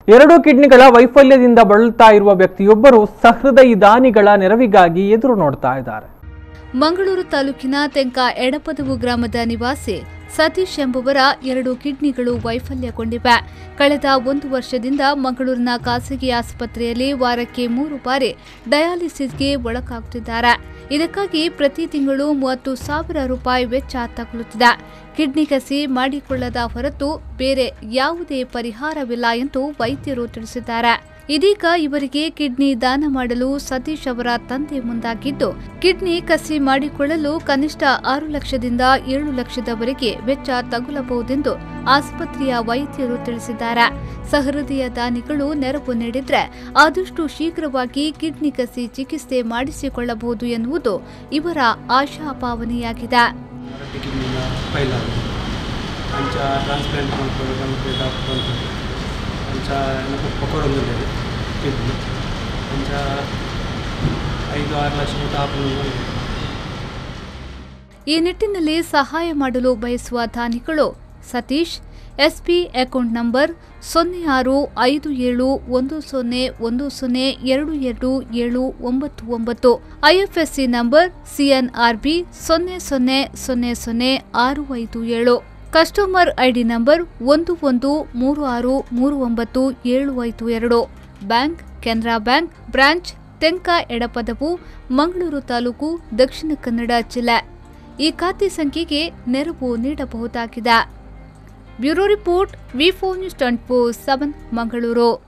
ಎರಡು ಕಿಡ್ನಿಗಳ ವೈಫಲ್ಯದಿಂದ ಬಳಲ್ತಾ ಇರುವ ವ್ಯಕ್ತಿಯೊಬ್ಬರು ಸಹೃದಯಿ ದಾನಿಗಳ ನೆರವಿಗಾಗಿ ಎದುರು ನೋಡ್ತಾ ಇದ್ದಾರೆ ಮಂಗಳೂರು ತಾಲೂಕಿನ ತೆಂಕ ಎಡಪದವು ಗ್ರಾಮದ ನಿವಾಸಿ ಸತೀಶ್ ಎಂಬುವರ ಎರಡು ಕಿಡ್ನಿಗಳು ವೈಫಲ್ಯಗೊಂಡಿವೆ ಕಳೆದ ಒಂದು ವರ್ಷದಿಂದ ಮಂಗಳೂರಿನ ಖಾಸಗಿ ಆಸ್ಪತ್ರೆಯಲ್ಲಿ ವಾರಕ್ಕೆ ಮೂರು ಬಾರಿ ಡಯಾಲಿಸಿಸ್ಗೆ ಒಳಗಾಗುತ್ತಿದ್ದಾರೆ ಇದಕ್ಕಾಗಿ ಪ್ರತಿ ತಿಂಗಳು ಮೂವತ್ತು ಸಾವಿರ ರೂಪಾಯಿ ವೆಚ್ಚ ತಗುಲುತ್ತಿದೆ ಕಿಡ್ನಿ ಕಸಿ ಮಾಡಿಕೊಳ್ಳದ ಹೊರತು ಬೇರೆ ಯಾವುದೇ ಪರಿಹಾರವಿಲ್ಲ ಎಂದು ವೈದ್ಯರು ತಿಳಿಸಿದ್ದಾರೆ ಇದೀಗ ಇವರಿಗೆ ಕಿಡ್ನಿ ದಾನ ಮಾಡಲು ಸತೀಶ್ ಅವರ ತಂದೆ ಮುಂದಾಗಿದ್ದು ಕಿಡ್ನಿ ಕಸಿ ಮಾಡಿಕೊಳ್ಳಲು ಕನಿಷ್ಠ ಆರು ಲಕ್ಷದಿಂದ ಏಳು ಲಕ್ಷದವರೆಗೆ ವೆಚ್ಚ ತಗುಲಬಹುದೆಂದು ಆಸ್ಪತ್ರೆಯ ವೈದ್ಯರು ತಿಳಿಸಿದ್ದಾರೆ ಸಹೃದಯ ದಾನಿಗಳು ನೆರವು ನೀಡಿದ್ರೆ ಆದಷ್ಟು ಶೀಘ್ರವಾಗಿ ಕಿಡ್ನಿ ಕಸಿ ಚಿಕಿತ್ಸೆ ಮಾಡಿಸಿಕೊಳ್ಳಬಹುದು ಎನ್ನುವುದು ಇವರ ಆಶಾಭಾವನೆಯಾಗಿದೆ ಮರಾಠಿ ಕಿಡ್ನಿನ ಫೈಲ್ ಆಗಿದೆ ಅಂಚ ಟ್ರಾನ್ಸ್ಪ್ಲಾಂಟ್ ಮಾಡ್ಕೊಂಡು ಬಂದು ಡಾಕ್ಟರ್ ಅಂತ ಅಂಚ ನನಗೆ ಪಕೋಡೊಂದಿದೆ ಕಿಡ್ನಿ ಅಂಚ ಐದು ಆರು ಲಕ್ಷ ಆಪರೇಷನ್ ಮಾಡಿದೆ ಈ ನಿಟ್ಟಿನಲ್ಲಿ ಸಹಾಯ ಮಾಡಲು ಬಯಸುವ ದಾನಿಗಳು ಸತೀಶ್ ಎಸ್ಪಿ ಅಕೌಂಟ್ ನಂಬರ್ ಸೊನ್ನೆ ಆರು ಐದು ಏಳು ಒಂದು ಸೊನ್ನೆ ಒಂದು ಸೊನ್ನೆ ಎರಡು ಎರಡು ಏಳು ಒಂಬತ್ತು ಒಂಬತ್ತು ಐಎಫ್ಎಸ್ಸಿ ನಂಬರ್ ಸಿಎನ್ಆರ್ಬಿ ಸೊನ್ನೆ ಸೊನ್ನೆ ಸೊನ್ನೆ ಸೊನ್ನೆ ಆರು ಐದು ಏಳು ಕಸ್ಟಮರ್ ಐಡಿ ನಂಬರ್ ಒಂದು ಒಂದು ಮೂರು ಆರು ಮೂರು ಒಂಬತ್ತು ಏಳು ಐದು ಎರಡು bank Canara bank branch Tenka Edapadavu Mangaluru ತಾಲೂಕು ದಕ್ಷಿಣ ಕನ್ನಡ ಜಿಲ್ಲೆ ಈ ಖಾತೆ ಸಂಖ್ಯೆಗೆ ನೆರವು ನೀಡಬಹುದಾಗಿದೆ bureau report V four news twenty four seven Mangaluru